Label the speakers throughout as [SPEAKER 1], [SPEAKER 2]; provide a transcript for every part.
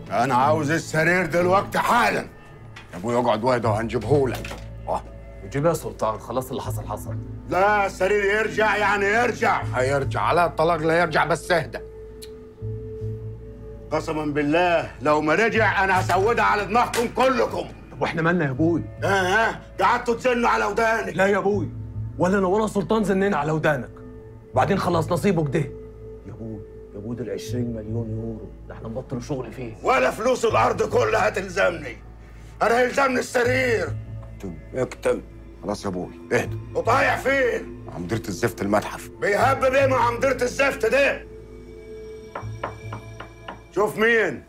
[SPEAKER 1] انا عاوز السرير دلوقتي حالا يا ابوي اقعد واحد وهنجيبهولك اه
[SPEAKER 2] جيب يا سلطان خلاص اللي حصل حصل
[SPEAKER 1] لا السرير يرجع يعني يرجع هيرجع على الطلاق لا يرجع بس اهدى قسما بالله لو ما رجع انا هسودها على دماغكم كلكم
[SPEAKER 2] طب واحنا مالنا يا ابوي
[SPEAKER 1] اه ها قعدتوا تزنوا على وداني
[SPEAKER 2] لا يا ابوي ولا انا ولا سلطان زنينا على ودانك بعدين خلاص نصيبه كده يا ابوي يا ابوي دول 20 مليون يورو ده احنا نبطل شغل فيه
[SPEAKER 1] ولا فلوس الارض كلها تلزمني انا هيلزمني السرير اكتم اكتم خلاص يا ابوي اهدى وطايع فين؟ مع مديرة الزفت المتحف بيهبب ايه مع مديرة الزفت ده؟ شوف مين؟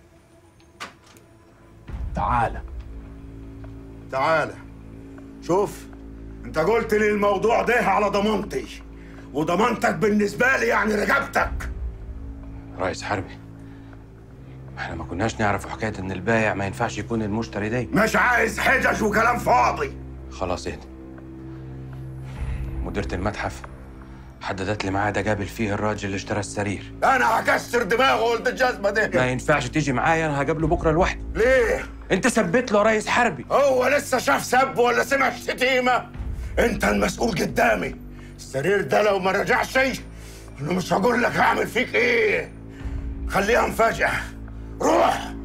[SPEAKER 2] تعالى
[SPEAKER 1] تعالى شوف انت قلت لي الموضوع ده على ضمانتي وضمانتك بالنسبة لي يعني رقبتك
[SPEAKER 3] رئيس حربي احنا ما كناش نعرف حكايه ان البايع ما ينفعش يكون المشتري ده
[SPEAKER 1] مش عايز حجج وكلام فاضي
[SPEAKER 3] خلاص اهدى مديرة المتحف حددت لي ميعاد اقابل فيه الراجل اللي اشترى السرير
[SPEAKER 1] انا هكسر دماغه ولد الجزمة
[SPEAKER 3] ما
[SPEAKER 1] ده
[SPEAKER 3] ينفعش تيجي معايا انا هقابله بكره لوحدي
[SPEAKER 1] ليه؟
[SPEAKER 3] انت ثبت له يا ريس حربي
[SPEAKER 1] هو لسه شاف سب ولا سمع شتيمة انت المسؤول قدامي السرير ده لو ما رجعش انا مش هقول لك هعمل فيك ايه خليها مفاجأة روح